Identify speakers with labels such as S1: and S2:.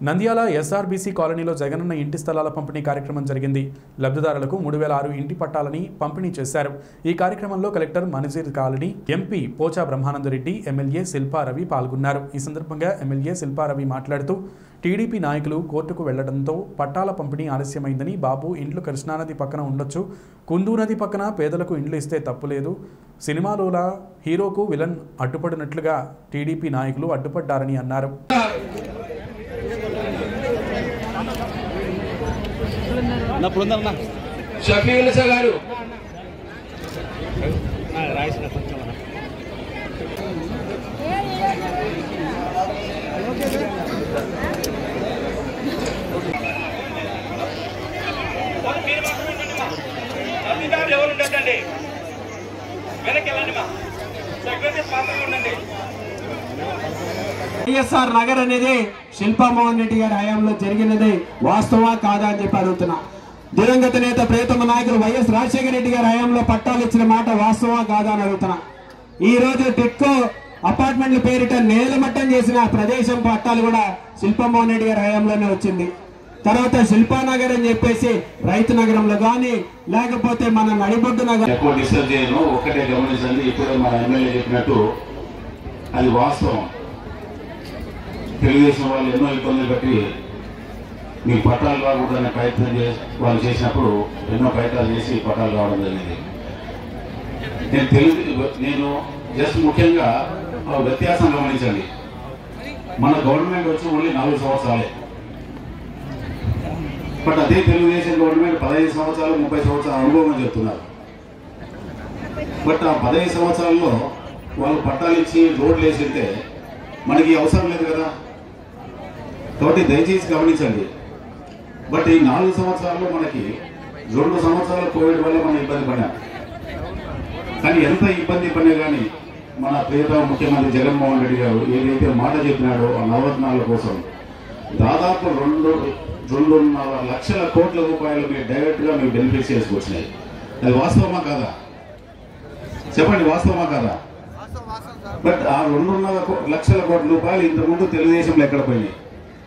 S1: Nandyal SRBC కాలనీలో జగనన్న ఇంటి స్థలాల పంపిణీ కార్యక్రమం జరిగింది లబ్ధిదారులకు మూడు వేల ఆరు ఇంటి పట్టాలని పంపిణీ చేశారు ఈ కార్యక్రమంలో collector Manazir Jeelani MP Pocha Brahmananda Reddy MLA Shilpa Ravi పాల్గొన్నారు ఈ సందర్భంగా ఎమ్మెల్యే శిల్పారవి మాట్లాడుతూ టీడీపీ నాయకులు కోర్టుకు వెళ్లడంతో పట్టాల పంపిణీ ఆలస్యమైందని బాబు ఇండ్లు కృష్ణానది పక్కన ఉండొచ్చు కుందూ నది పక్కన పేదలకు ఇండ్లు ఇస్తే తప్పులేదు సినిమాలోలా హీరోకు విలన్ అడ్డుపడినట్లుగా టీడీపీ నాయకులు అడ్డుపడ్డారని అన్నారు
S2: షఫీల్ సా గారు
S3: అధికారులు ఎవరు ఉండొద్దండి వెనక్కి వెళ్ళండి మా సెక్రటరీ పాత్ర ఉండండి
S2: వైఎస్ఆర్ నగర్ అనేది శిల్పామోహన్ రెడ్డి గారి హయాంలో జరిగినది వాస్తవా కాదా అని చెప్పి అడుగుతున్నా దివంగత నేత ప్రియతమ నాయకులు వైఎస్ రాజశేఖర రెడ్డి గారి హయాంలో పట్టాలు ఇచ్చిన మాట వాస్తవా కాదా అని అడుగుతున్నా ఈ రోజు టిట్కో అపార్ట్మెంట్ల పేరిట నేలమట్టం చేసిన ప్రదేశం పట్టాలు కూడా శిల్పమోహన్ రెడ్డి గారి హయాంలోనే వచ్చింది తర్వాత శిల్పానగర్ అని చెప్పేసి రైతు నగరంలో గాని లేకపోతే మన నడిబొడ్డు నగర్
S4: ఎక్కువ డిస్టర్బ్ చేయను ఒక్కటే గమనించండి ఇప్పుడే మన ఎమ్మెల్యే చెప్పినట్టు అది వాస్తవం తెలుగుదేశం వాళ్ళు ఎన్నో ఇబ్బందులు పెట్టి మీ పట్టాలు రాకూడదనే ప్రయత్నం చేసి వాళ్ళు చేసినప్పుడు ఎన్నో ప్రయత్నాలు చేసి పట్టాలు రావడం జరిగింది నేను తెలుగు నేను జస్ట్ ముఖ్యంగా ఆ వ్యత్యాసం గమనించండి మన గవర్నమెంట్ వచ్చి ఓన్లీ నాలుగు సంవత్సరాలే బట్ అదే తెలుగుదేశం గవర్నమెంట్ పదహైదు సంవత్సరాలు ముప్పై సంవత్సరాల అనుభవం అని చెప్తున్నారు బట్ ఆ పదహైదు సంవత్సరాల్లో వాళ్ళు పట్టాలు ఇచ్చి రోడ్లు వేసింటే మనకి అవసరం లేదు కదా కాబట్టి దయచేసి గమనించండి బట్ ఈ నాలుగు సంవత్సరాల్లో మనకి రెండు సంవత్సరాలు కోవిడ్ వల్ల మనం ఇబ్బంది పడినాం కానీ ఎంత ఇబ్బంది పడినా కానీ మన ప్రియతమ ముఖ్యమంత్రి జగన్మోహన్ రెడ్డి గారు ఏదైతే మాట చెప్పినాడో ఆ నవరత్నాల కోసం దాదాపు రెండు రెండున్నర లక్షల కోట్ల రూపాయలు మీరు డైరెక్ట్ గా మీకు బెనిఫిట్స్ చేసుకొచ్చినాయి అది వాస్తవమా కాదా చెప్పండి వాస్తవమా కాదా బట్ ఆ రెండున్నర కో- లక్షల కోట్ల రూపాయలు ఇంతకుముందు తెలుగుదేశంలో ఎక్కడ పోయినాయి